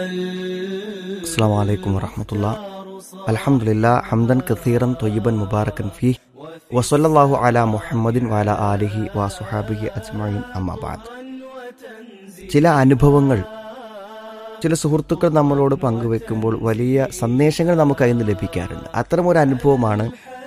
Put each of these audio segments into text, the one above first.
السلام عليكم ورحمة الله الحمد لله حمدا كثيرا طيبا مباركا فيه وصلى الله على محمد وعلى آله وصحابه أجمعين أما بعد ചില അനുഭവങ്ങൾ ചില സുഹൃത്തുക്കൾ നമ്മളോട് പങ്കുവെക്കുമ്പോൾ വലിയ സന്ദേശങ്ങൾ നമുക്ക് അതിൽ നിന്ന് ലഭിക്കാറുണ്ട് അത്തരമൊരു അനുഭവമാണ്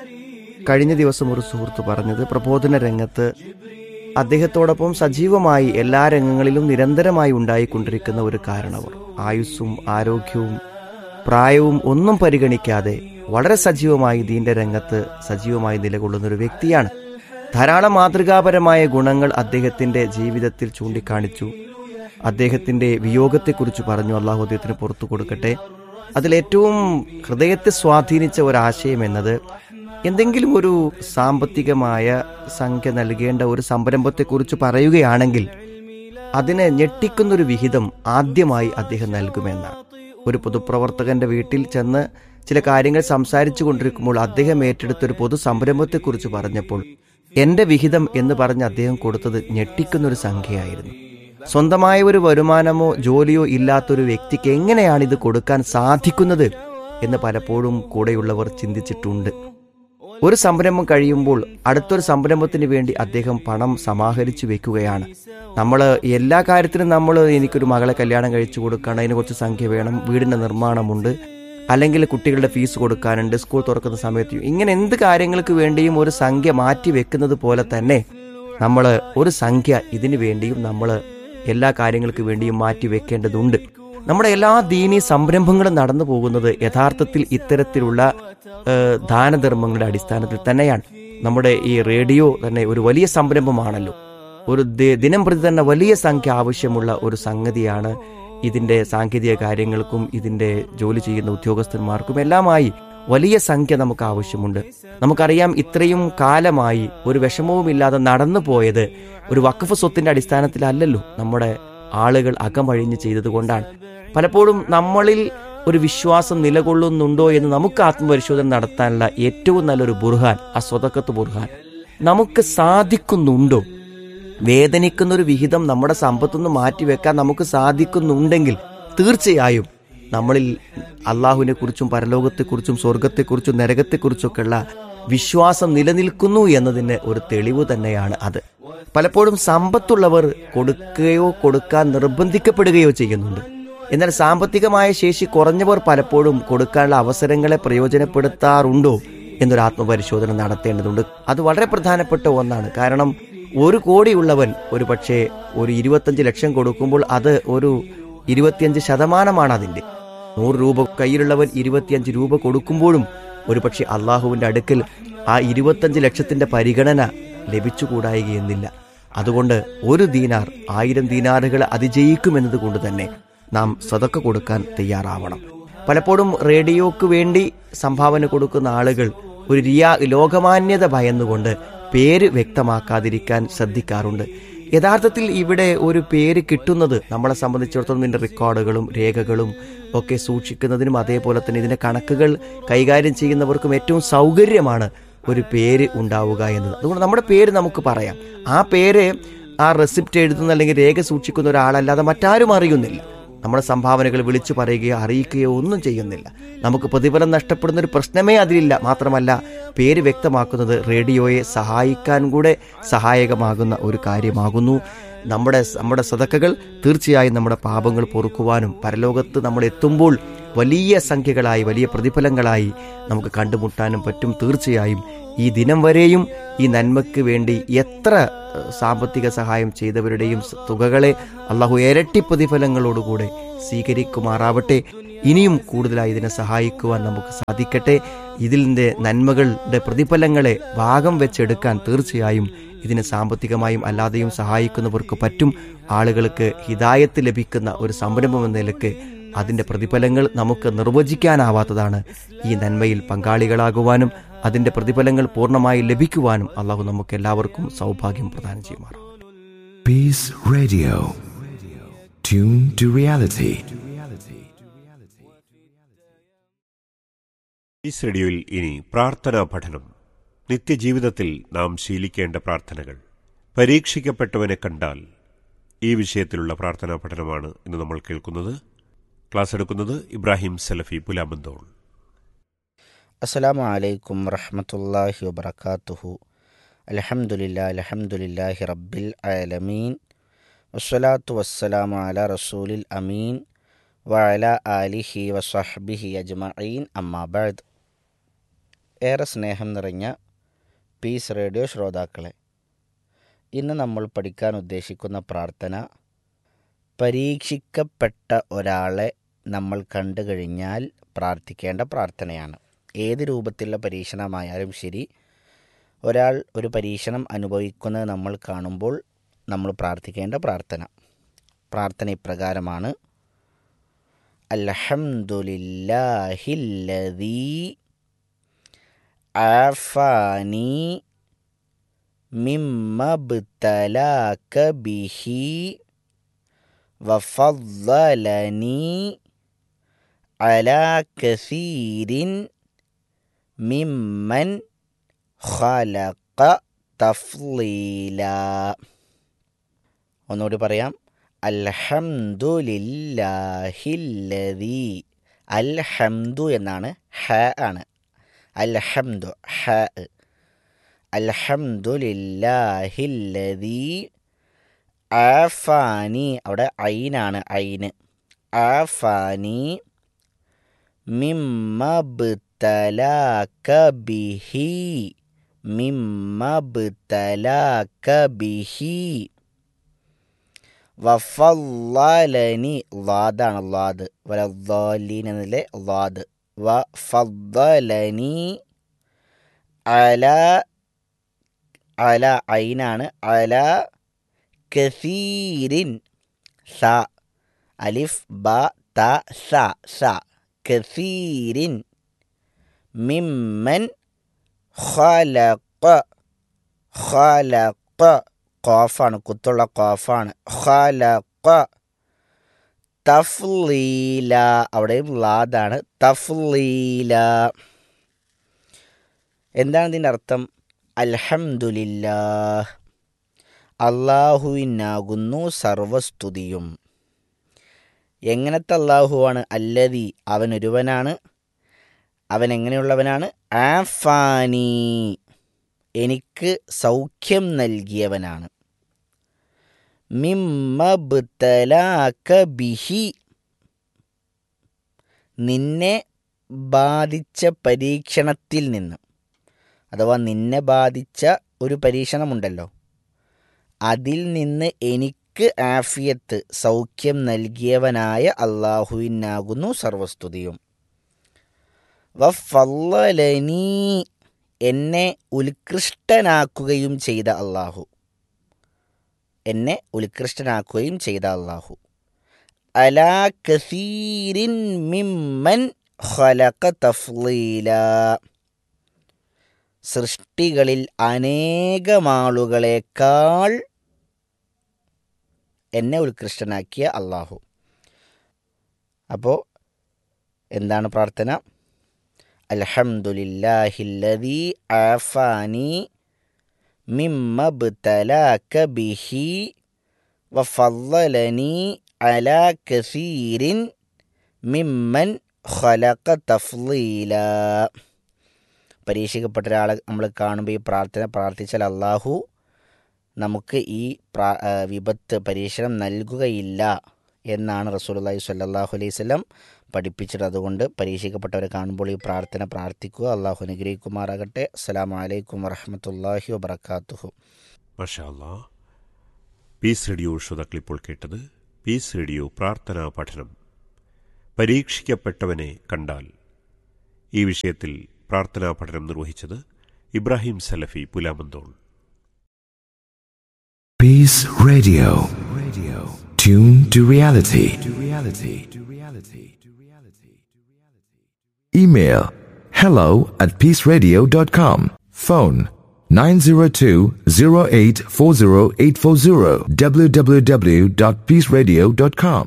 കഴിഞ്ഞ ദിവസം ഒരു സുഹൃത്ത് പറഞ്ഞത് പ്രബോധന രംഗത്ത് അദ്ദേഹത്തോടൊപ്പം സജീവമായി എല്ലാ രംഗങ്ങളിലും നിരന്തരമായി ഉണ്ടായിക്കൊണ്ടിരിക്കുന്ന ഒരു കാരണവർ ആയുസ്സും ആരോഗ്യവും പ്രായവും ഒന്നും പരിഗണിക്കാതെ വളരെ സജീവമായി ദീന്റെ രംഗത്ത് സജീവമായി നിലകൊള്ളുന്ന ഒരു വ്യക്തിയാണ് ധാരാളം മാതൃകാപരമായ ഗുണങ്ങൾ അദ്ദേഹത്തിന്റെ ജീവിതത്തിൽ ചൂണ്ടിക്കാണിച്ചു അദ്ദേഹത്തിന്റെ വിയോഗത്തെക്കുറിച്ച് പറഞ്ഞു അള്ളാഹു അദ്ദേഹത്തിന് പുറത്തു കൊടുക്കട്ടെ അതിലേറ്റവും ഹൃദയത്തെ സ്വാധീനിച്ച ഒരാശയം എന്നത് എന്തെങ്കിലും ഒരു സാമ്പത്തികമായ സംഖ്യ നൽകേണ്ട ഒരു സംരംഭത്തെക്കുറിച്ച് പറയുകയാണെങ്കിൽ അതിനെ ഞെട്ടിക്കുന്നൊരു വിഹിതം ആദ്യമായി അദ്ദേഹം നൽകുമെന്നാണ് ഒരു പൊതുപ്രവർത്തകന്റെ വീട്ടിൽ ചെന്ന് ചില കാര്യങ്ങൾ സംസാരിച്ചു കൊണ്ടിരിക്കുമ്പോൾ അദ്ദേഹം ഏറ്റെടുത്ത ഒരു പൊതു സംരംഭത്തെക്കുറിച്ച് പറഞ്ഞപ്പോൾ എന്റെ വിഹിതം എന്ന് പറഞ്ഞ് അദ്ദേഹം കൊടുത്തത് ഞെട്ടിക്കുന്നൊരു സംഖ്യയായിരുന്നു സ്വന്തമായ ഒരു വരുമാനമോ ജോലിയോ ഇല്ലാത്തൊരു വ്യക്തിക്ക് എങ്ങനെയാണ് ഇത് കൊടുക്കാൻ സാധിക്കുന്നത് എന്ന് പലപ്പോഴും കൂടെയുള്ളവർ ചിന്തിച്ചിട്ടുണ്ട് ഒരു സംരംഭം കഴിയുമ്പോൾ അടുത്തൊരു സംരംഭത്തിന് വേണ്ടി അദ്ദേഹം പണം സമാഹരിച്ചു വെക്കുകയാണ് നമ്മൾ എല്ലാ കാര്യത്തിനും നമ്മൾ എനിക്കൊരു മകളെ കല്യാണം കഴിച്ചു കൊടുക്കണം അതിന് കുറച്ച് സംഖ്യ വേണം വീടിൻ്റെ നിർമ്മാണമുണ്ട് അല്ലെങ്കിൽ കുട്ടികളുടെ ഫീസ് കൊടുക്കാനുണ്ട് സ്കൂൾ തുറക്കുന്ന സമയത്ത് ഇങ്ങനെ എന്ത് കാര്യങ്ങൾക്ക് വേണ്ടിയും ഒരു സംഖ്യ മാറ്റി വെക്കുന്നത് പോലെ തന്നെ നമ്മൾ ഒരു സംഖ്യ ഇതിനു വേണ്ടിയും നമ്മൾ എല്ലാ കാര്യങ്ങൾക്ക് വേണ്ടിയും മാറ്റി വെക്കേണ്ടതുണ്ട് നമ്മുടെ എല്ലാ ദീനീ സംരംഭങ്ങളും നടന്നു പോകുന്നത് യഥാർത്ഥത്തിൽ ഇത്തരത്തിലുള്ള ഏഹ്, ദാനധർമ്മങ്ങളുടെ അടിസ്ഥാനത്തിൽ തന്നെയാണ് നമ്മുടെ ഈ റേഡിയോ തന്നെ ഒരു വലിയ സംരംഭമാണല്ലോ ഒരു ദി- ദിനം പ്രതി തന്നെ വലിയ സംഖ്യ ആവശ്യമുള്ള ഒരു സംഗതിയാണ് ഇതിന്റെ സാങ്കേതിക കാര്യങ്ങൾക്കും ഇതിന്റെ ജോലി ചെയ്യുന്ന ഉദ്യോഗസ്ഥന്മാർക്കും എല്ലാമായി വലിയ സംഖ്യ നമുക്ക് ആവശ്യമുണ്ട് നമുക്കറിയാം ഇത്രയും കാലമായി ഒരു വിഷമവുമില്ലാതെ നടന്നു പോയത് ഒരു വഖഫ് സ്വത്തിന്റെ അടിസ്ഥാനത്തിലല്ലല്ലോ നമ്മുടെ ആളുകൾ അകമഴിഞ്ഞ് ചെയ്തതുകൊണ്ടാണ് പലപ്പോഴും നമ്മളിൽ ഒരു വിശ്വാസം നിലകൊള്ളുന്നുണ്ടോ എന്ന് നമുക്ക് ആത്മപരിശോധന നടത്താനുള്ള ഏറ്റവും നല്ലൊരു ബുർഹാൻ ആ സ്വതക്കത്ത് ബുർഹാൻ നമുക്ക് സാധിക്കുന്നുണ്ടോ വേദനിക്കുന്ന ഒരു വിഹിതം നമ്മുടെ സമ്പത്തുനിന്ന് മാറ്റിവെക്കാൻ നമുക്ക് സാധിക്കുന്നുണ്ടെങ്കിൽ തീർച്ചയായും നമ്മളിൽ അള്ളാഹുവിനെ കുറിച്ചും പരലോകത്തെക്കുറിച്ചും സ്വർഗത്തെക്കുറിച്ചും നരകത്തെക്കുറിച്ചൊക്കെയുള്ള വിശ്വാസം നിലനിൽക്കുന്നു എന്നതിന് ഒരു തെളിവ് തന്നെയാണ് അത് പലപ്പോഴും സമ്പത്തുള്ളവർ കൊടുക്കുകയോ കൊടുക്കാൻ നിർബന്ധിക്കപ്പെടുകയോ ചെയ്യുന്നുണ്ട് എന്നാൽ സാമ്പത്തികമായ ശേഷി കുറഞ്ഞവർ പലപ്പോഴും കൊടുക്കാനുള്ള അവസരങ്ങളെ പ്രയോജനപ്പെടുത്താറുണ്ടോ എന്നൊരു ആത്മപരിശോധന നടത്തേണ്ടതുണ്ട് അത് വളരെ പ്രധാനപ്പെട്ട ഒന്നാണ് കാരണം ഒരു കോടിയുള്ളവൻ ഒരു പക്ഷേ ഒരു ഇരുപത്തഞ്ച് ലക്ഷം കൊടുക്കുമ്പോൾ അത് ഒരു ഇരുപത്തിയഞ്ച് ശതമാനമാണ് അതിന്റെ നൂറ് രൂപ കയ്യിലുള്ളവൻ ഇരുപത്തിയഞ്ച് രൂപ കൊടുക്കുമ്പോഴും ഒരു പക്ഷേ അള്ളാഹുവിന്റെ അടുക്കൽ ആ ഇരുപത്തഞ്ച് ലക്ഷത്തിന്റെ പരിഗണന ലഭിച്ചുകൂടായികയെന്നില്ല അതുകൊണ്ട് ഒരു ദീനാർ ആയിരം ദീനാറുകൾ അതിജയിക്കുമെന്നത് കൊണ്ട് തന്നെ നാം സ്വതക്ക കൊടുക്കാൻ തയ്യാറാവണം പലപ്പോഴും റേഡിയോക്ക് വേണ്ടി സംഭാവന കൊടുക്കുന്ന ആളുകൾ ഒരു റിയാ ലോകമാന്യത ഭയന്നുകൊണ്ട് പേര് വ്യക്തമാക്കാതിരിക്കാൻ ശ്രദ്ധിക്കാറുണ്ട് യഥാർത്ഥത്തിൽ ഇവിടെ ഒരു പേര് കിട്ടുന്നത് നമ്മളെ സംബന്ധിച്ചിടത്തോളം ഇതിന്റെ റെക്കോർഡുകളും രേഖകളും ഒക്കെ സൂക്ഷിക്കുന്നതിനും അതേപോലെ തന്നെ ഇതിന്റെ കണക്കുകൾ കൈകാര്യം ചെയ്യുന്നവർക്കും ഏറ്റവും സൗകര്യമാണ് ഒരു പേര് ഉണ്ടാവുക എന്നത് അതുകൊണ്ട് നമ്മുടെ പേര് നമുക്ക് പറയാം ആ പേര് ആ റെസിപ്റ്റ് എഴുതുന്ന അല്ലെങ്കിൽ രേഖ സൂക്ഷിക്കുന്ന ഒരാളല്ലാതെ മറ്റാരും അറിയുന്നില്ല നമ്മുടെ സംഭാവനകൾ വിളിച്ചു പറയുകയോ അറിയിക്കുകയോ ഒന്നും ചെയ്യുന്നില്ല നമുക്ക് പ്രതിഫലം നഷ്ടപ്പെടുന്ന ഒരു പ്രശ്നമേ അതിലില്ല മാത്രമല്ല പേര് വ്യക്തമാക്കുന്നത് റേഡിയോയെ സഹായിക്കാൻ കൂടെ സഹായകമാകുന്ന ഒരു കാര്യമാകുന്നു നമ്മുടെ നമ്മുടെ സതക്കകൾ തീർച്ചയായും നമ്മുടെ പാപങ്ങൾ പൊറുക്കുവാനും പരലോകത്ത് നമ്മൾ എത്തുമ്പോൾ വലിയ സംഖ്യകളായി വലിയ പ്രതിഫലങ്ങളായി നമുക്ക് കണ്ടുമുട്ടാനും പറ്റും തീർച്ചയായും ഈ ദിനം വരെയും ഈ നന്മയ്ക്ക് വേണ്ടി എത്ര ഏഹ്, സാമ്പത്തിക സഹായം ചെയ്തവരുടെയും സ- തുകകളെ അള്ളാഹു ഇരട്ടി പ്രതിഫലങ്ങളോടുകൂടെ സ്വീകരിക്കുമാറാവട്ടെ ഇനിയും കൂടുതലായി ഇതിനെ സഹായിക്കുവാൻ നമുക്ക് സാധിക്കട്ടെ ഇതിൻ്റെ നന്മകളുടെ പ്രതിഫലങ്ങളെ ഭാഗം വെച്ചെടുക്കാൻ തീർച്ചയായും ഇതിനെ സാമ്പത്തികമായും അല്ലാതെയും സഹായിക്കുന്നവർക്ക് പറ്റും ആളുകൾക്ക് ഹിതായത്ത് ലഭിക്കുന്ന ഒരു സംരംഭം എന്ന നിലക്ക് അതിന്റെ പ്രതിഫലങ്ങൾ നമുക്ക് നിർവചിക്കാനാവാത്തതാണ് ഈ നന്മയിൽ പങ്കാളികളാകുവാനും അതിന്റെ പ്രതിഫലങ്ങൾ പൂർണ്ണമായി ലഭിക്കുവാനും അള്ളാഹു നമുക്ക് എല്ലാവർക്കും സൗഭാഗ്യം പ്രദാനം ചെയ്യുമാറാം Peace Radio. Tune to reality. ഈ റേഡിയോയിൽ ഇനി പ്രാർത്ഥനാ പഠനം നിത്യജീവിതത്തിൽ നാം ശീലിക്കേണ്ട പ്രാർത്ഥനകൾ പരീക്ഷിക്കപ്പെട്ടവനെ കണ്ടാൽ ഈ വിഷയത്തിലുള്ള പ്രാർത്ഥനാ പഠനമാണ് ഇന്ന് നമ്മൾ കേൾക്കുന്നത് ക്ലാസ് എടുക്കുന്നത് ഇബ്രാഹിം സലഫി പുലാമന്തോൾ അസ്സലാമു അലൈക്കും വറഹ്മത്തുള്ളാഹി വബറകാതുഹു അൽഹംദുലില്ലാ അൽഹംദുലില്ലാഹി റബ്ബിൽ ആലമീൻ വസ്സലാത്തു വസ്സലാമു അലാ റസൂലിൽ അമീൻ വഅല ആലിഹി വസഹ്ബിഹി അജ്മഈൻ അമ്മാ ബഅദ് ഏറെ സ്നേഹം നിറഞ്ഞ പീസ് റേഡിയോ ശ്രോതാക്കളെ ഇന്ന് നമ്മൾ പഠിക്കാൻ ഉദ്ദേശിക്കുന്ന പ്രാർത്ഥന പരീക്ഷിക്കപ്പെട്ട ഒരാളെ നമ്മൾ കണ്ടു കഴിഞ്ഞാൽ പ്രാർത്ഥിക്കേണ്ട പ്രാർത്ഥനയാണ് ഏത് രൂപത്തിലുള്ള പരീക്ഷണമായാലും ശരി ഒരാൾ ഒരു പരീക്ഷണം അനുഭവിക്കുന്നത് നമ്മൾ കാണുമ്പോൾ നമ്മൾ പ്രാർത്ഥിക്കേണ്ട പ്രാർത്ഥന പ്രാർത്ഥന ഇപ്രകാരമാണ് അൽഹംദുലില്ലാഹില്ലദീ ആഫാനി മിമ്മബ്തലാക ബിഹി വഫضلني على كثير ممن خلق تفضيلا ഒന്നുകൂടി പറയാം അൽഹംദുലില്ലാഹില്ലദീ അൽഹംദു എന്നാണ് ഹ ആണ് അൽഹംദു ഹ അൽഹംദുലില്ലാഹില്ലദീ ആഫാനി അവിടെ ഐനാണ് ഐന് ആഫാനി മിമ്മബ്തലാക ബിഹി മിമ്മബ്തലാക ബിഹി വഫല്ലനി ലാദാണ് ലാദ് വലദ്ദാലീൻ എന്നതിലെ ലാദ് വഫല്ലനി അല അല ഐനാണ് അല കസീരിൻ സ അലിഫ് ബ ത സ സ കസീരിൻ മിമ്മൻ ഖലഖ ഖലഖ ഖാഫാണ് കുത്തുള്ള ഖാഫാണ് ഖലഖ തഫ്ലീല അവിടെയും ലാദാണ് തഫ്ലീല എന്താണ് ഇതിൻ്റെ അർത്ഥം അൽഹംദുലില്ലാഹ് അള്ളാഹുവിനാകുന്നു സർവസ്തുതിയും എങ്ങനത്തെ അള്ളാഹുവാണ് അല്ലതി അവനൊരുവനാണ് അവൻ എങ്ങനെയുള്ളവനാണ് ആഫാനി എനിക്ക് സൗഖ്യം നൽകിയവനാണ് മിമ്മബ്തലാക ബിഹി നിന്നെ ബാധിച്ച പരീക്ഷണത്തിൽ നിന്ന് അഥവാ നിന്നെ ബാധിച്ച ഒരു പരീക്ഷണമുണ്ടല്ലോ അതിൽ നിന്ന് എനിക്ക് ആഫിയത്ത് സൗഖ്യം നൽകിയവനായ അള്ളാഹുവിനാകുന്നു സർവസ്തുതിയും വഫല്ലനീ എന്നെ ഉത്കൃഷ്ടനാക്കുകയും ചെയ്ത അള്ളാഹു എന്നെ ഉത്കൃഷ്ടനാക്കുകയും ചെയ്ത അള്ളാഹു അലാ കസീരിൻ മിമ്മൻ ഖലഖ തഫ്ലീല സൃഷ്ടികളിൽ അനേകമാളുകളേക്കാൾ എന്നെ ഉത്കൃഷ്ടനാക്കിയ അള്ളാഹു അപ്പോൾ എന്താണ് പ്രാർത്ഥന അൽഹംദുലില്ലാഹില്ലദീ ആഫാനി മിമ്മബ്തലാക ബിഹി വഫല്ലനി അലാ കസീരിൻ മിമ്മൻ ഖലഖ തഫ്ലീല പരീക്ഷിക്കപ്പെട്ട ഒരാളെ നമ്മൾ കാണുമ്പോൾ ഈ പ്രാർത്ഥന പ്രാർത്ഥിച്ചാൽ അള്ളാഹു നമുക്ക് ഈ പ്രാ വിപത്ത് പരീക്ഷണം നൽകുകയില്ല എന്നാണ് റസൂലുള്ളാഹി സ്വല്ലല്ലാഹു അലൈഹി വസല്ലം പഠിപ്പിച്ചത് അതുകൊണ്ട് പരീക്ഷിക്കപ്പെട്ടവരെ കാണുമ്പോൾ ഈ പ്രാർത്ഥന പ്രാർത്ഥിക്കുക അള്ളാഹു അനുഗ്രഹിക്കുമാറാകട്ടെ അസ്സലാമു അലൈക്കും വറഹ്മത്തുള്ളാഹി വബറകാതുഹു മഷാ അല്ലാ പീസ് റേഡിയോ ശ്രോതാക്കൾ ഇപ്പോൾ കേട്ടത് പീസ് റേഡിയോ പ്രാർത്ഥനാ പഠനം പരീക്ഷിക്കപ്പെട്ടവനെ കണ്ടാൽ ഈ വിഷയത്തിൽ പ്രാർത്ഥനാ പഠനം നിർവഹിച്ചത് ഇബ്രാഹിം സലഫി Pulamanthole Peace Radio. Radio. Tune to reality. To reality. To reality. To reality. Email hello at peaceradio.com. Phone 902-0840840 www.peaceradio.com.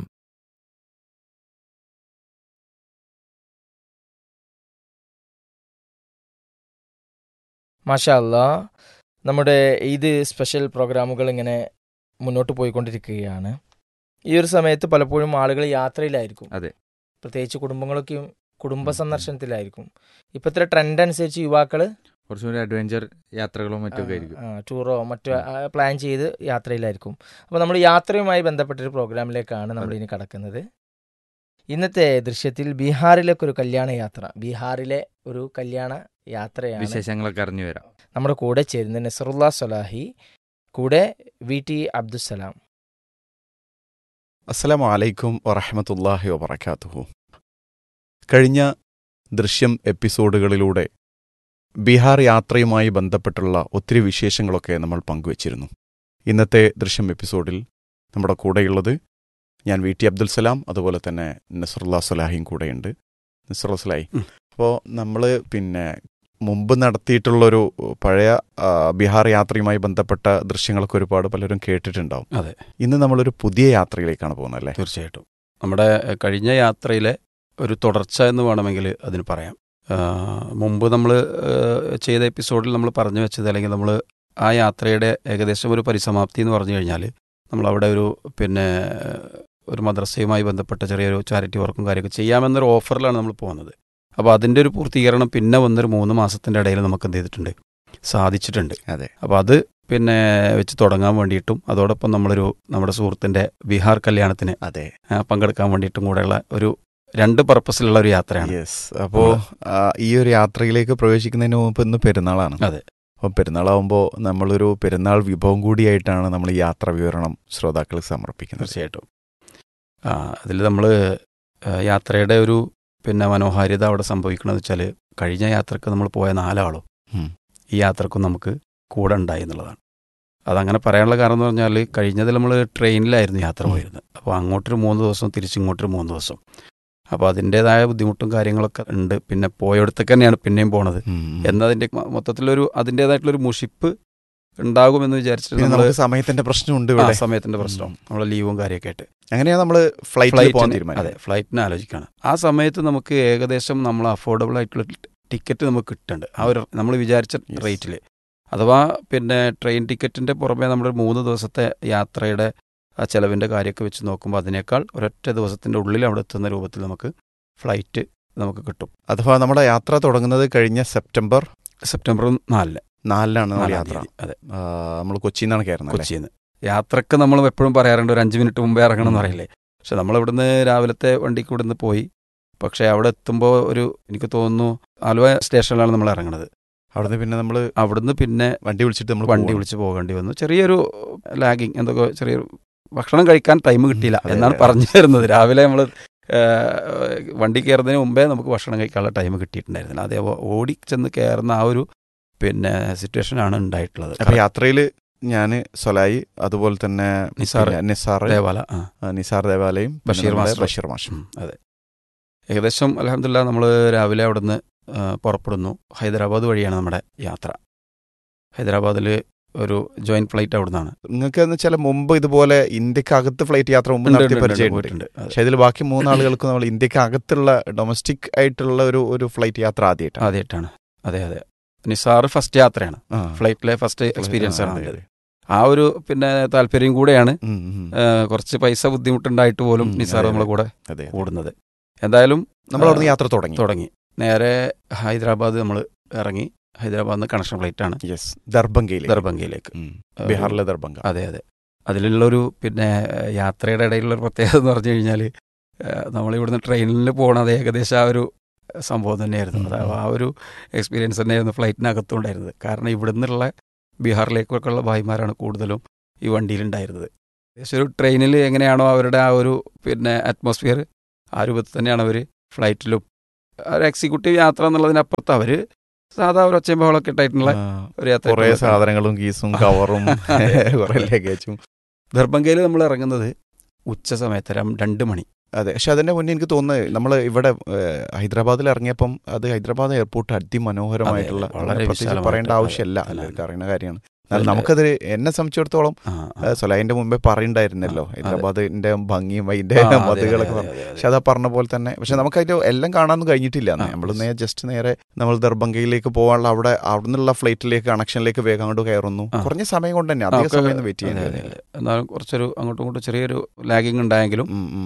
മാഷാ അല്ലാ നമ്മുടെ ഈദ് സ്പെഷ്യൽ പ്രോഗ്രാമുകൾ ഇങ്ങനെ മുന്നോട്ട് പോയിക്കൊണ്ടിരിക്കുകയാണ് ഈ ഒരു സമയത്ത് പലപ്പോഴും ആളുകൾ യാത്രയിലായിരിക്കും അതെ. പ്രത്യേകിച്ച് കുടുംബങ്ങളൊക്കെയും കുടുംബ സന്ദർശനത്തിലായിരിക്കും ഇപ്പോഴത്തെ ട്രെൻഡ് അനുസരിച്ച് യുവാക്കൾ കുറച്ചും കൂടി അഡ്വഞ്ചർ യാത്രകളും മറ്റൊക്കെ ആയിരിക്കും ടൂറോ മറ്റോ ആ, പ്ലാൻ ചെയ്ത് യാത്രയിലായിരിക്കും അപ്പോൾ നമ്മൾ യാത്രയുമായി ബന്ധപ്പെട്ടൊരു പ്രോഗ്രാമിലേക്കാണ് നമ്മൾ ഇനി കടക്കുന്നത് ഇന്നത്തെ ദൃശ്യത്തിൽ ബീഹാറിലേക്ക് ഒരു കല്യാണ യാത്ര ബീഹാറിലെ ഒരു കല്യാണ യാത്രയാണ് വിശേഷങ്ങളൊക്കെ അറിഞ്ഞു വരാം നമ്മുടെ കൂടെ ചേരുന്ന നസറുല്ല സൊലാഹി കൂടെ വി ടി അബ്ദുസലാം അസ്സലാമു അലൈക്കും വറഹമത്തല്ലാഹി വബർക്കാത്തുഹു കഴിഞ്ഞ ദൃശ്യം എപ്പിസോഡുകളിലൂടെ ബീഹാർ യാത്രയുമായി ബന്ധപ്പെട്ടുള്ള ഒത്തിരി വിശേഷങ്ങളൊക്കെ നമ്മൾ പങ്കുവച്ചിരുന്നു ഇന്നത്തെ ദൃശ്യം എപ്പിസോഡിൽ നമ്മുടെ കൂടെയുള്ളത് ഞാൻ വി ടി അബ്ദുൽ സലാം അതുപോലെ തന്നെ നസറുല്ലാ സലാഹിയും കൂടെയുണ്ട് നസറുല്ലാ സലാഹി അപ്പോൾ നമ്മൾ പിന്നെ മുമ്പ് നടത്തിയിട്ടുള്ളൊരു പഴയ ആ, ബീഹാർ യാത്രയുമായി ബന്ധപ്പെട്ട ദൃശ്യങ്ങളൊക്കെ ഒരുപാട് പലരും കേട്ടിട്ടുണ്ടാവും അതെ. ഇന്ന് നമ്മളൊരു പുതിയ യാത്രയിലേക്കാണ് പോകുന്നത് അല്ലേ തീർച്ചയായിട്ടും നമ്മുടെ എഹ്, കഴിഞ്ഞ യാത്രയിലെ ഒരു തുടർച്ച എന്ന് വേണമെങ്കിൽ അതിന് പറയാം ആ, മുമ്പ് നമ്മൾ ചെയ്ത എപ്പിസോഡിൽ നമ്മൾ പറഞ്ഞു വെച്ചത് അല്ലെങ്കിൽ നമ്മൾ ആ യാത്രയുടെ ഏകദേശം ഒരു പരിസമാപ്തി എന്ന് പറഞ്ഞു കഴിഞ്ഞാൽ നമ്മളവിടെ ഒരു പിന്നെ ഒരു മദ്രസയുമായി ബന്ധപ്പെട്ട ചെറിയൊരു ചാരിറ്റി വർക്കും കാര്യമൊക്കെ ചെയ്യാമെന്നൊരു ഓഫറിലാണ് നമ്മൾ പോകുന്നത് അപ്പോൾ അതിൻ്റെ ഒരു പൂർത്തീകരണം പിന്നെ വന്നൊരു മൂന്ന് മാസത്തിൻ്റെ ഇടയിൽ നമുക്ക് എന്ത് ചെയ്തിട്ടുണ്ട് സാധിച്ചിട്ടുണ്ട് അതെ അപ്പോൾ അത് പിന്നെ വെച്ച് തുടങ്ങാൻ വേണ്ടിയിട്ടും അതോടൊപ്പം നമ്മളൊരു നമ്മുടെ സുഹൃത്തിൻ്റെ ബീഹാർ കല്യാണത്തിന് അതെ ആ, പങ്കെടുക്കാൻ വേണ്ടിയിട്ടും കൂടെയുള്ള ഒരു രണ്ട് പർപ്പസിലുള്ള ഒരു യാത്രയാണ് യെസ് അപ്പോ ആ, ഈ ഒരു യാത്രയിലേക്ക് പ്രവേശിക്കുന്നതിന് മുമ്പ് ഇന്ന് പെരുന്നാളാണ് അതെ. അപ്പം പെരുന്നാളാവുമ്പോൾ നമ്മളൊരു പെരുന്നാൾ വിഭവം കൂടിയായിട്ടാണ് നമ്മൾ ഈ യാത്ര വിവരണം ശ്രോതാക്കൾക്ക് സമർപ്പിക്കുന്നത് തീർച്ചയായിട്ടും അതിൽ നമ്മൾ യാത്രയുടെ ഒരു പിന്നെ മനോഹാരിത അവിടെ സംഭവിക്കണമെന്ന് വെച്ചാൽ കഴിഞ്ഞ യാത്രക്ക് നമ്മൾ പോയ നാലാളും ഉം. ഈ യാത്രക്കും നമുക്ക് കൂടെ ഉണ്ടായി എന്നുള്ളതാണ് അതങ്ങനെ പറയാനുള്ള കാരണം എന്ന് പറഞ്ഞാൽ കഴിഞ്ഞതിൽ നമ്മൾ ട്രെയിനിലായിരുന്നു യാത്ര ഉം. പോയിരുന്നത് അപ്പോൾ അങ്ങോട്ടൊരു മൂന്ന് ദിവസം തിരിച്ചിങ്ങോട്ടൊരു മൂന്ന് ദിവസം അപ്പോൾ അതിൻ്റേതായ ബുദ്ധിമുട്ടും കാര്യങ്ങളൊക്കെ ഉണ്ട് പിന്നെ പോയടത്തേക്ക് തന്നെയാണ് പിന്നെയും പോണത് ഉം. എന്നതിൻ്റെ മ- മൊത്തത്തിലൊരു അതിൻ്റേതായിട്ടുള്ളൊരു മുഷിപ്പ് ഉണ്ടാകുമെന്ന് വിചാരിച്ചിട്ട് പിന്നെ നമ്മൾ നമുക്ക് സമയത്തിന്റെ പ്രശ്നമുണ്ട് ആ ഇവിടെ സമയത്തിന്റെ പ്രശ്നം നമ്മളെ ലീവും കാര്യമൊക്കെ ആയിട്ട് അങ്ങനെയാണ് നമ്മൾ ഫ്ലൈറ്റിൽ പോകാൻ ഫ്ലൈറ്റിന് അതെ തീരുമാനിച്ചത് ഫ്ലൈറ്റിന് ആലോചിക്കുകയാണ് ആ സമയത്ത് നമുക്ക് ഏകദേശം നമ്മൾ അഫോർഡബിൾ ആയിട്ടുള്ള ടിക്കറ്റ് നമുക്ക് കിട്ടുന്നുണ്ട് ആ ഒരു നമ്മൾ വിചാരിച്ച Yes. റേറ്റിൽ അഥവാ പിന്നെ ട്രെയിൻ ടിക്കറ്റിന്റെ പുറമെ നമ്മുടെ മൂന്ന് ദിവസത്തെ യാത്രയുടെ ആ ചെലവിന്റെ കാര്യമൊക്കെ വെച്ച് നോക്കുമ്പോൾ അതിനേക്കാൾ ഒരൊറ്റ ദിവസത്തിന്റെ ഉള്ളിൽ അവിടെ എത്തുന്ന രൂപത്തിൽ നമുക്ക് ഫ്ലൈറ്റ് നമുക്ക് കിട്ടും അഥവാ നമ്മുടെ യാത്ര തുടങ്ങുന്നത് കഴിഞ്ഞ സെപ്റ്റംബർ സെപ്റ്റംബർ നാലിന് നാലിനാണ് നമ്മൾ നാലാം യാത്ര തീയതി അതെ നമ്മൾ കൊച്ചിയിൽ നിന്നാണ് കയറുന്നത് അല്ലേ? കൊച്ചിയിൽ നിന്ന് യാത്രക്ക് നമ്മൾ എപ്പോഴും പറയാറുണ്ട് ഒരു അഞ്ച് മിനിറ്റ് മുമ്പേ ഇറങ്ങണം എന്ന് ഉം. പറയില്ലേ പക്ഷെ നമ്മൾ ഇവിടുന്ന് രാവിലത്തെ വണ്ടിക്ക് ഇവിടുന്ന് പോയി പക്ഷെ അവിടെ എത്തുമ്പോൾ ഒരു എനിക്ക് തോന്നുന്നു ആലുവ സ്റ്റേഷനിലാണ് നമ്മൾ ഇറങ്ങുന്നത് അവിടുന്ന് പിന്നെ നമ്മൾ അവിടുന്ന് പിന്നെ വണ്ടി വിളിച്ചിട്ട് നമ്മൾ വണ്ടി വിളിച്ച് പോകേണ്ടി വന്നു ചെറിയൊരു ലാഗിങ് എന്തൊക്കെ ചെറിയൊരു ഭക്ഷണം കഴിക്കാൻ ടൈം കിട്ടിയില്ല അതെ, എന്നാണ് അതെ. പറഞ്ഞു തരുന്നത് രാവിലെ നമ്മൾ വണ്ടി കയറുന്നതിന് മുമ്പേ നമുക്ക് ഭക്ഷണം കഴിക്കാനുള്ള ടൈം കിട്ടിയിട്ടുണ്ടായിരുന്നില്ല അതേ ഓടി ചെന്ന് കയറുന്ന ആ ഒരു പിന്നെ സിറ്റുവേഷനാണ് ഉണ്ടായിട്ടുള്ളത് അപ്പൊ യാത്രയിൽ ഞാൻ സൊലായി അതുപോലെ തന്നെ നിസാർ പിന്നെ നിസാർ ദേവാല ആ ആ, നിസാർ ദേവാലയം പിന്നെ ബഷീർ നമ്മുടെ മാസ്റ്റർ. ബഷീർ മാഷും ഉം, അതെ ഏകദേശം അലഹമില്ല നമ്മൾ രാവിലെ അവിടുന്ന് ആ, പുറപ്പെടുന്നു ഹൈദരാബാദ് വഴിയാണ് നമ്മുടെ യാത്ര ഹൈദരാബാദിൽ ഒരു ജോയിന്റ് ഫ്ലൈറ്റ് അവിടുന്നാണ് നിങ്ങൾക്ക് എന്ന് വെച്ചാൽ മുമ്പ് ഇതുപോലെ ഇന്ത്യക്കകത്ത് ഫ്ലൈറ്റ് യാത്ര മുമ്പ് ഉണ്ട്, നടത്തി ഉണ്ട്, ഉണ്ട്, പരിചയമുണ്ട് പോയിട്ടുണ്ട്. അതെ. പക്ഷെ ഇതിൽ ബാക്കി മൂന്നാളുകൾക്ക് നമ്മൾ ഇന്ത്യക്കകത്തുള്ള ഡൊമസ്റ്റിക് ആയിട്ടുള്ള ഒരു ഒരു ഫ്ലൈറ്റ് യാത്ര ആദ്യമായിട്ടാണ് ആദ്യമായിട്ടാണ് അതെ അതെ നിസാർ ഫസ്റ്റ് യാത്രയാണ് ആ. ഫ്ലൈറ്റിലെ ഫസ്റ്റ് എക്സ്പീരിയൻസ് ആ, ആണ് അതെ, അതിൻ്റെത്. ആ ഒരു പിന്നെ താല്പര്യം കൂടെയാണ് ഉം, ഉം. ആ, കുറച്ച് പൈസ ബുദ്ധിമുട്ടുണ്ടായിട്ട് പോലും ഉം, നിസാർ അതെ, നമ്മളെ അതെ. കൂടെ അതെ കൂടുന്നത് എന്തായാലും നമ്മൾ അവിടുന്ന് യാത്ര തുടങ്ങി തുടങ്ങി നേരെ ഹൈദരാബാദ് നമ്മൾ ഇറങ്ങി ഹൈദരാബാദിൽ നിന്ന് കണക്ഷൻ ഫ്ലൈറ്റ് ആണ് യെസ് ദർഭംഗയിൽ ദർഭംഗയിലേക്ക് ബീഹാറിലെ ദർഭംഗ അതെ അതെ അതിലുള്ളൊരു പിന്നെ യാത്രയുടെ ഇടയിലുള്ള ഒരു പ്രത്യേകത എന്ന് പറഞ്ഞു കഴിഞ്ഞാൽ നമ്മളിവിടുന്ന് ട്രെയിനിൽ പോകണത് ഏകദേശം ആ ഒരു സംഭവം തന്നെയായിരുന്നു ഉം. അതായത് ആ ഒരു എക്സ്പീരിയൻസ് തന്നെയായിരുന്നു ഫ്ലൈറ്റിനകത്തും ഉണ്ടായിരുന്നത് കാരണം ഇവിടുന്നുള്ള ബീഹാറിലേക്കൊക്കെ ഉള്ള ഭായിമാരാണ് കൂടുതലും ഈ വണ്ടിയിലുണ്ടായിരുന്നത് ഏകദേശം ഒരു ട്രെയിനിൽ എങ്ങനെയാണോ അവരുടെ ആ ഒരു പിന്നെ അറ്റ്മോസ്ഫിയർ ആ രൂപത്തിൽ തന്നെയാണ് അവർ ഫ്ലൈറ്റിലും ഒരു എക്സിക്യൂട്ടീവ് യാത്ര എന്നുള്ളതിനപ്പുറത്ത് അവർ സാധാ ഒരു ഒച്ചയും ബഹളമൊക്കെ ഇട്ടായിട്ടുള്ള ഒരു യാത്ര കുറെ സാധനങ്ങളും കീസും കവറും കുറെ ലഗേജും ദർഭംഗയിൽ നമ്മൾ ഇറങ്ങുന്നത് ഉച്ച സമയത്ത് രം- രണ്ട് മണി അതെ പക്ഷെ അതിന്റെ മുന്നേ എനിക്ക് തോന്നുന്നത് നമ്മൾ ഇവിടെ ഏഹ്, ഹൈദരാബാദിൽ ഇറങ്ങിയപ്പം അത് ഹൈദരാബാദ് എയർപോർട്ട് അതിമനോഹരമായിട്ടുള്ള അതെ, വളരെ പ്രത്യേകിച്ച് വിശാലമായിട്ട് പറയേണ്ട അതെ, ആവശ്യമില്ല അതെ, എല്ലാവർക്കും അതെ. അറിയുന്ന കാര്യമാണ് എന്നാൽ അതിന്റെ- നമുക്കത് എന്നെ സംബന്ധിച്ചിടത്തോളം ആ, ആ. ഏഹ്, സൊലൈന്റെ മുമ്പേ പറയണ്ടായിരുന്നല്ലോ ആ, അതെ. ഹൈദരാബാദിന്റെ ഭംഗിയും അതിന്റെ ആ, അതെ, മതിലുകളൊക്കെ അതെ, പറഞ്ഞു. അതെ, അതെ, പക്ഷെ അതാ പറഞ്ഞ പോലെ തന്നെ പക്ഷെ നമുക്ക് അതിന്റെ എല്ലാം കാണാനൊന്നും കഴിഞ്ഞിട്ടില്ല ആ, നമ്മൾ yes. നേരെ ജസ്റ്റ് നേരെ നമ്മൾ ദർഭംഗയിലേക്ക് പോകാനുള്ള അവിടെ അവിടെ നിന്നുള്ള ഫ്ലൈറ്റിലേക്ക് കണക്ഷനിലേക്ക് വേഗം അങ്ങോട്ട് കയറുന്നു ആ. കുറഞ്ഞ സമയം കൊണ്ട് തന്നെ ആ, അധിക ഒക്കെ- സമയം വെയിറ്റ് അതെ, ചെയ്യാൻ അതെ, അതെ. എന്നാലും കുറച്ചൊരു അങ്ങോട്ടും ഇങ്ങോട്ടും ചെറിയൊരു ലാഗിങ് ഉണ്ടായെങ്കിലും ഉം, ഉം, ഉം.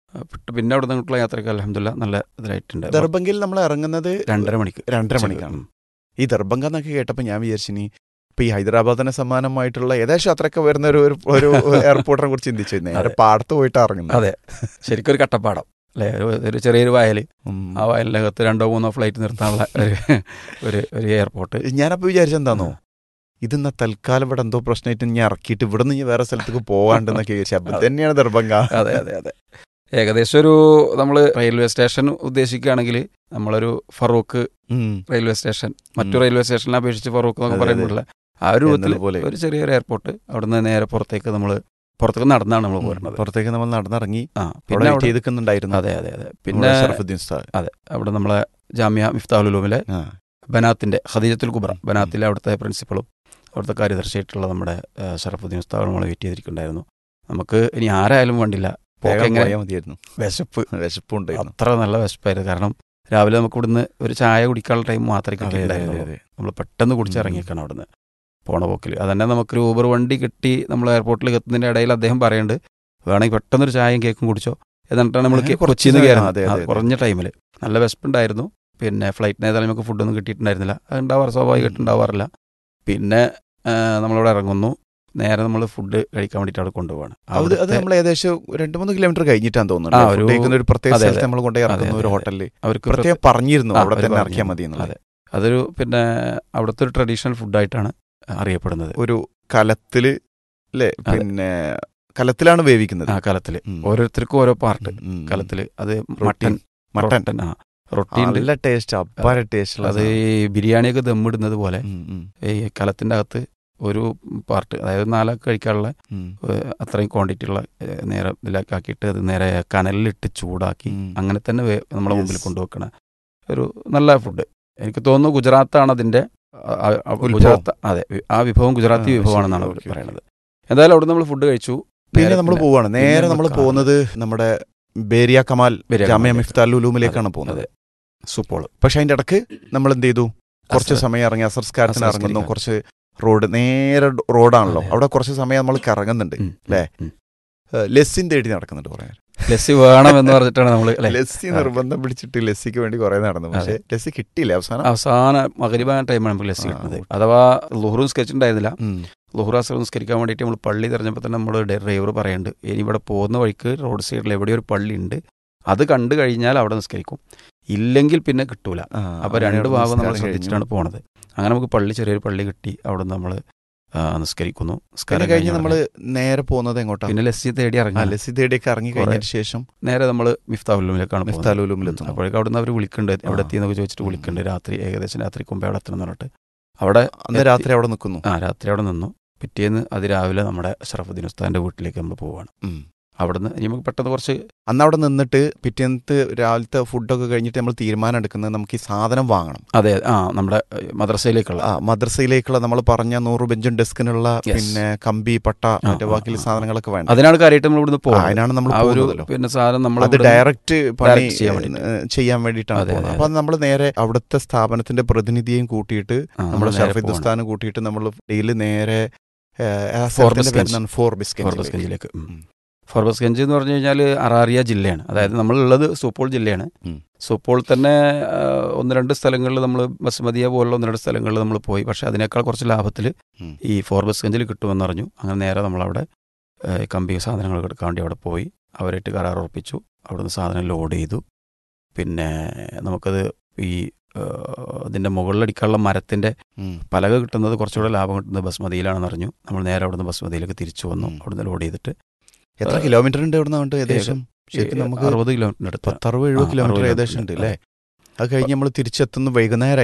പെട്ട് പിന്നെ അവിടെ നിന്നുള്ള യാത്രയ്ക്ക് അലഹമില്ല നല്ല ഇതിലായിട്ടുണ്ട് ദർബങ്കിൽ നമ്മൾ ഇറങ്ങുന്നത് രണ്ടര മണിക്ക് രണ്ടര മണിക്കാണ് ഈ ദർബംഗ എന്നൊക്കെ കേട്ടപ്പോൾ ഞാൻ വിചാരിച്ചിനി ഇപ്പൊ ഈ ഹൈദരാബാദിനെ സമാനമായിട്ടുള്ള ഏകദേശം അത്രയൊക്കെ വരുന്ന ഒരു ഒരു- ഒരു എയർപോർട്ടിനെ കുറിച്ച് ചിന്തിച്ചു നേരെ അതെ. പാടത്ത് പോയിട്ട് ഇറങ്ങുന്നത് അതെ ശരിക്കും ഒരു കട്ടപ്പാടം അല്ലേ ഒരു- ഒരു ചെറിയൊരു വയൽ ഉം. ആ വയലിനകത്ത് രണ്ടോ മൂന്നോ ഫ്ലൈറ്റ് നിർത്താനുള്ള ഒരു ഒരു ഒരു എയർപോർട്ട് ഞാനപ്പോ വിചാരിച്ചെന്താന്നോ ഇതെന്നാ തൽക്കാലം ഇവിടെ എന്തോ പ്രശ്നമായിട്ട് ഞാൻ ഇറക്കിയിട്ട് ഇവിടെ നിന്ന് വേറെ സ്ഥലത്തേക്ക് പോകാണ്ടെന്നൊക്കെ വിചാരിച്ചു അപ്പൊ ഇത് തന്നെയാണ് ദർബംഗ അതെ അതെ അതെ ഏകദേശം ഒരു നമ്മൾ റെയിൽവേ സ്റ്റേഷൻ ഉദ്ദേശിക്കുകയാണെങ്കിൽ നമ്മളൊരു ഫറൂഖ് ഉം. റെയിൽവേ സ്റ്റേഷൻ മറ്റു ഉം. റെയിൽവേ സ്റ്റേഷനെ അപേക്ഷിച്ച് ഫറൂഖ് എന്നൊക്കെ അതെ, അതെ. പറയുമ്പോഴുള്ള ആ ഒരു രൂപത്തിൽ എന്നതുപോലെ. ഒരു ചെറിയൊരു എയർപോർട്ട് അവിടുന്ന് നേരെ പുറത്തേക്ക് നമ്മൾ പുറത്തേക്ക് നടന്നാണ് നമ്മൾ ഉം. പോരുന്നത് പുറത്തേക്ക് നമ്മൾ നടന്നിറങ്ങി ആ അവിടെ പിന്നെ വെയിറ്റ് അവിടെ- ചെയ്തിരിക്കുന്നുണ്ടായിരുന്നു അതെ അതെ അതെ നമ്മുടെ പിന്നെ ഷറഫുദ്ദീൻ ഉസ്താദ് അതെ അവിടെ നമ്മളെ ജാമ്യ മിഫ്താഹുലൂമിലെ ആ. ബനാത്തിന്റെ ഖദീജത്തുൽ കുബ്ര ഉം. ബനാത്തിലെ അവിടുത്തെ പ്രിൻസിപ്പളും അവിടുത്തെ കാര്യദർശിയായിട്ടുള്ള നമ്മുടെ ആ, ഷറഫുദ്ദീൻ ഉസ്താദ് നമ്മൾ വെയിറ്റ് ചെയ്തിരിക്കുന്നുണ്ടായിരുന്നു നമുക്ക് ഇനി ആരായാലും വേണ്ടില്ല പോക്ക് വേഗം എങ്ങനെ പോയാൽ മതിയായിരുന്നു വിശപ്പ് വിശപ്പുണ്ടായിരുന്നു അത്ര നല്ല വിശപ്പായിരുന്നു കാരണം രാവിലെ നമുക്ക് ഇവിടുന്ന് ഒരു ചായ കുടിക്കാനുള്ള ടൈം മാത്രമേ അതെ, അതെ, കിട്ടിയിട്ടുണ്ടായിരുന്നുള്ളൂ അതെ. നമ്മൾ പെട്ടെന്ന് ഉം. കുടിച്ചിറങ്ങിയേക്കാണ് അവിടുന്ന് പോണ പോക്കിൽ അതന്നെ നമുക്കൊരു ഊബർ വണ്ടി കിട്ടി നമ്മൾ എയർപോർട്ടിൽ എത്തുന്നതിന്റെ ഇടയിൽ അദ്ദേഹം പറയുന്നുണ്ട് വേണമെങ്കിൽ പെട്ടെന്നൊരു ചായയും കേക്കും കുടിച്ചോ എന്നിട്ടാണ് നമ്മൾ അങ്ങനെ കുറച്ച് കൊച്ചിയിൽ നിന്ന് സമയം, കയറുന്നത് അതെ, ആ, അതെ, അതെ. കുറഞ്ഞ ടൈമിൽ നല്ല വിശപ്പുണ്ടായിരുന്നു പിന്നെ ഫ്ലൈറ്റിന് ഏതായാലും നമുക്ക് ഫുഡൊന്നും കിട്ടിയിട്ടുണ്ടായിരുന്നില്ല അത് ഉണ്ടാവാറ് സ്വാഭാവികമായിട്ട് ഉണ്ടാവാറില്ല പിന്നെ ആ, നമ്മളിവിടെ ഇറങ്ങുന്നു നേരെ നമ്മൾ ഫുഡ് കഴിക്കാൻ വേണ്ടിയിട്ട് അവിടെ കൊണ്ടുപോവാണ് അത് അത് അവിടുത്തെ നമ്മൾ ഏകദേശം രണ്ട് മൂന്ന് കിലോമീറ്റർ കഴിഞ്ഞിട്ടാണ് ആ, തോന്നുന്നത് ഒരു- ഫുഡ് കഴിക്കുന്ന ഒരു പ്രത്യേക അതെ, സ്ഥലത്ത് അതെ. നമ്മൾ കൊണ്ടുപോയി ഇറക്കുന്ന അതെ, ഒരു അതെ. ഹോട്ടലിൽ അവർക്ക് പ്രത്യേകം പറഞ്ഞിരുന്നു ആ, അവിടെ അവര് തന്നെ പറഞ്ഞു. ഇറക്കിയാൽ മതി എന്നുള്ളത് അതെ അതൊരു പിന്നെ അവിടുത്തെ ഒരു ട്രഡീഷണൽ ഫുഡായിട്ടാണ് അറിയപ്പെടുന്നത് ഒരു കലത്തില് അല്ലേ അതെ. പിന്നെ കലത്തിലാണ് വേവിക്കുന്നത് ആ കലത്തിൽ ഉം. ഓരോരുത്തർക്കും ഓരോ പാർട്ട് ഉം, ഉം. കലത്തിൽ അത് റൊട്ടി, മട്ടൻ മട്ടൻ റൊട്ടൻ ആ റൊട്ടി ഉണ്ട് നല്ല ടേസ്റ്റ് അപ്പാര ടേസ്റ്റ് അത് ഈ ബിരിയാണിയൊക്കെ ദമ്മിടുന്നത് പോലെ ഉം, ഉം, ഈ കലത്തിൻ്റെ അകത്ത് ഒരു പാർട്ട് അതായത് നാലൊക്കെ കഴിക്കാനുള്ള ഉം. ഏഹ്, അത്രയും ക്വാണ്ടിറ്റി ഉള്ള ഏഹ്, നേരെ ഇതിലാക്കി ആക്കിയിട്ട് അത് നേരെ കനലിലിട്ട് ചൂടാക്കി ഉം. അങ്ങനെ തന്നെ വേ- നമ്മളെ മുമ്പിൽ Yes. കൊണ്ടുവെക്കണ ഒരു നല്ല ഫുഡ് എനിക്ക് തോന്നുന്നു ഗുജറാത്താണ് അതിന്റെ ആ, ആ, ആ, ഉത്ഭവം. ഗുജറാത്ത് അതെ ആ വിഭവം ഗുജറാത്തി ആ, വിഭവമാണെന്നാണ് ശരി, അവർ ഓക്കേ, ഓക്കേ. പറയുന്നത് എന്തായാലും അവിടെ നമ്മൾ ഫുഡ് കഴിച്ചു പിന്നെ നേരെ നമ്മൾ പിന്നെ പോവാണ് നേരെ പിന്നെ നമ്മൾ നമ്മൾ പോകുന്നത് നമ്മുടെ ബേരിയ കമാൽ ബേരിയ ജാമ്യ കമാലിലേക്ക്. മിഫ്താൽ ഉലൂമിലേക്കാണ് പോകുന്നത് അതെ സൂപ്പോൾ പക്ഷെ അതിന്റെ ഇടക്ക് നമ്മൾ എന്ത് ചെയ്തു കുറച്ച് അസർ- സമയം ഇറങ്ങി അസർസ്കാരത്തിന് ഇറങ്ങുന്നു അസർസ്കരിക്കാൻ. കുറച്ച് റോഡ് നേരെ ഡ- റോഡാണല്ലോ അതെ. അവിടെ കുറച്ച് സമയം നമ്മൾ കറങ്ങുന്നുണ്ട് ഉം, ല്ലേ? ഉം. ഏഹ് ലസ്സിൻ തേടി നടക്കുന്നുണ്ട് കുറെ നേരം. ലസ്സി വേണം എന്ന് പറഞ്ഞിട്ടാണ് നമ്മൾ അല്ലേ ലസ്സി നിർബന്ധം പിടിച്ചിട്ട് ലസ്സിക്ക് വേണ്ടി കുറെ നടന്നു പക്ഷെ ലസ്സി കിട്ടിയില്ല അവസാനം അവസാന മകരിബാന ടൈമാണ് നമുക്ക് ലസ്സി ആ, കിട്ടുന്നത് ഓക്കേ. അഥവാ ലുഹുറും സ്കെച്ച് ഉണ്ടായിരുന്നില്ല ഉം. ലുഹുറ സംസ്കരിക്കാൻ വേണ്ടിയിട്ട് നമ്മൾ പള്ളി തിരഞ്ഞപ്പോൾ തന്നെ നമ്മൾ ഡ്രൈവർ പറയുന്നുണ്ട് ഇനി ഇവിടെ പോകുന്ന വഴിക്ക് റോഡ് സൈഡിൽ എവിടെ ഒരു പള്ളി ഉണ്ട് അത് കണ്ടു കഴിഞ്ഞാൽ അവിടെ നിസ്കരിക്കും ഇല്ലെങ്കിൽ പിന്നെ കിട്ടൂല ആ, അപ്പോൾ അങ്ങനെ രണ്ട് ഭാഗം നമ്മൾ നിസ്കാരം ശ്രദ്ധിച്ചിട്ടാണ് കഴിഞ്ഞു. പോണത് അങ്ങനെ നമുക്ക് പള്ളി ചെറിയൊരു പള്ളി കിട്ടി അവിടെ നമ്മൾ നിസ്കരിക്കുന്നു പിന്നെ നിസ്കാരം കഴിഞ്ഞ് കഴിഞ്ഞ നമ്മൾ ഉടനെ നേരെ പോകുന്നത് എങ്ങോട്ടാ പിന്നെ ലസ്സി തേടി ആ ഇറങ്ങി ലസ്സി തേടിയൊക്കെ ഇറങ്ങി കുറെ- കഴിഞ്ഞതിന് ശേഷം നേരെ നമ്മൾ മിഫ്താഹുലുമിലേക്കാണ് പോകുന്നത് മിഫ്താലുലൂമിലെത്തുന്നു അപ്പോഴേക്കും അവിടെ നിന്ന് അവർ വിളിക്കുന്നുണ്ട് എവിടെ ആ. എത്തിയെന്നൊക്കെ ചോദിച്ചിട്ട് ഉം. വിളിക്കുന്നുണ്ട് രാത്രി ഏകദേശം രാത്രി മുമ്പേ അവിടെ എത്തണം എന്ന് പറഞ്ഞിട്ട് അവിടെ അന്ന് എത്തി. രാത്രി അവിടെ നിൽക്കുന്നു ആ രാത്രി അവിടെ നിന്നു പിറ്റേന്ന് അതിരാവിലെ നമ്മുടെ ഷറഫുദ്ദീൻ ഉസ്താദിന്റെ വീട്ടിലേക്ക് നമ്മൾ പോവാണ് ഉം. അവിടുന്ന് ഇനി നമുക്ക് പെട്ടെന്ന് കുറച്ച് അന്ന് അവിടെ നിന്നിട്ട് പിറ്റേന്നത്തെ രാവിലത്തെ ഫുഡൊക്കെ കഴിഞ്ഞിട്ട് നമ്മൾ തീരുമാനം എടുക്കുന്നത് നമുക്ക് ഈ സാധനം വാങ്ങണം അതെ ആ നമ്മുടെ ഏഹ്, മദ്രസയിലേക്കുള്ള ആ മദ്രസയിലേക്കുള്ള നമ്മൾ പറഞ്ഞ നൂറ് ബെഞ്ചും ഡെസ്കിനുള്ള Yes. പിന്നെ കമ്പി പട്ട മറ്റേ ആ, ബാക്കി ആ, സാധനങ്ങളൊക്കെ വേണം അതിനാണ് കാര്യമായിട്ട് നമ്മൾ ഇവിടുന്ന് ആ, പോകുന്നത് അതിനാണ് നമ്മൾ ആ ഒരു പോകുന്നതല്ലോ പിന്നെ സാധനം നമ്മൾ അത് ഡയറക്റ്റ് പണി Direct ചെയ്യാൻ വേണ്ടിയിട്ട്. ഏഹ്, ചെയ്യാൻ വേണ്ടിയിട്ടാണ് അതെ, പോകുന്നത് അതെ, അപ്പൊ നമ്മൾ നേരെ അവിടുത്തെ സ്ഥാപനത്തിന്റെ പ്രതിനിധിയെയും കൂട്ടിയിട്ട് നമ്മുടെ ഷർഫി ദുസ്ഥാനും കൂട്ടിയിട്ട് നമ്മൾ ഡെയിലി നേരെ ഫോർബസ്ഗഞ്ച്. ഫോർ ഫോർബസ് ബിസ്കറ്റ് ഗഞ്ചിലേക്ക് ഉം. ഉം. ഫോർബസ് ഗഞ്ച് എന്ന് പറഞ്ഞു കഴിഞ്ഞാൽ അറാറിയ ജില്ലയാണ് അതായത് നമ്മളുള്ളത് സൂപ്പോൾ ജില്ലയാണ് ഉം. സൂപ്പോൾ തന്നെ ആ, ഒന്ന് രണ്ട് സ്ഥലങ്ങളിൽ നമ്മൾ ബസ്മതിയ പോലുള്ള ഒന്ന് രണ്ട് സ്ഥലങ്ങളിൽ നമ്മൾ പോയി പക്ഷേ അതിനേക്കാൾ കുറച്ച് ലാഭത്തിൽ ഉം. ഈ ഫോർബസ് ഗഞ്ചിൽ കിട്ടുമെന്ന് അറിഞ്ഞു അങ്ങനെ നേരെ നമ്മളവിടെ ഏ, കമ്പി സാധനങ്ങൾ എടുക്കാൻ വേണ്ടി അവിടെ പോയി അവരായിട്ട് കരാർ ഉറപ്പിച്ചു അവിടുന്ന് സാധനം ലോഡ് ചെയ്തു പിന്നെ നമുക്കത് ഈ ആ, ഇതിൻ്റെ മുകളിലടിക്കാനുള്ള മരത്തിൻ്റെ ഉം. പലക കിട്ടുന്നത് കുറച്ചുകൂടെ ലാഭം കിട്ടുന്നത് ബസ്മതിയിലാണെന്ന് അറിഞ്ഞു നമ്മൾ നേരെ അവിടുന്ന് ബസ്മതിയിലേക്ക് തിരിച്ചു വന്നു ഉം. അവിടുന്ന് ലോഡ് ചെയ്തിട്ട് എത്ര കിലോമീറ്റർ ഉണ്ട് ഇവിടെ നിന്ന് ഏകദേശം ശരിക്കും നമുക്ക് അറുപത് കിലോമീറ്ററിന് അടുത്ത് പത്തറുപത് എഴുപത് ആ, കിലോമീറ്റർ അറുപത് ഏകദേശം ഉണ്ട് കിലോമീറ്റർ. അല്ലേ അത് കഴിഞ്ഞ് നമ്മൾ തിരിച്ചെത്തുന്ന വൈകുന്നേരം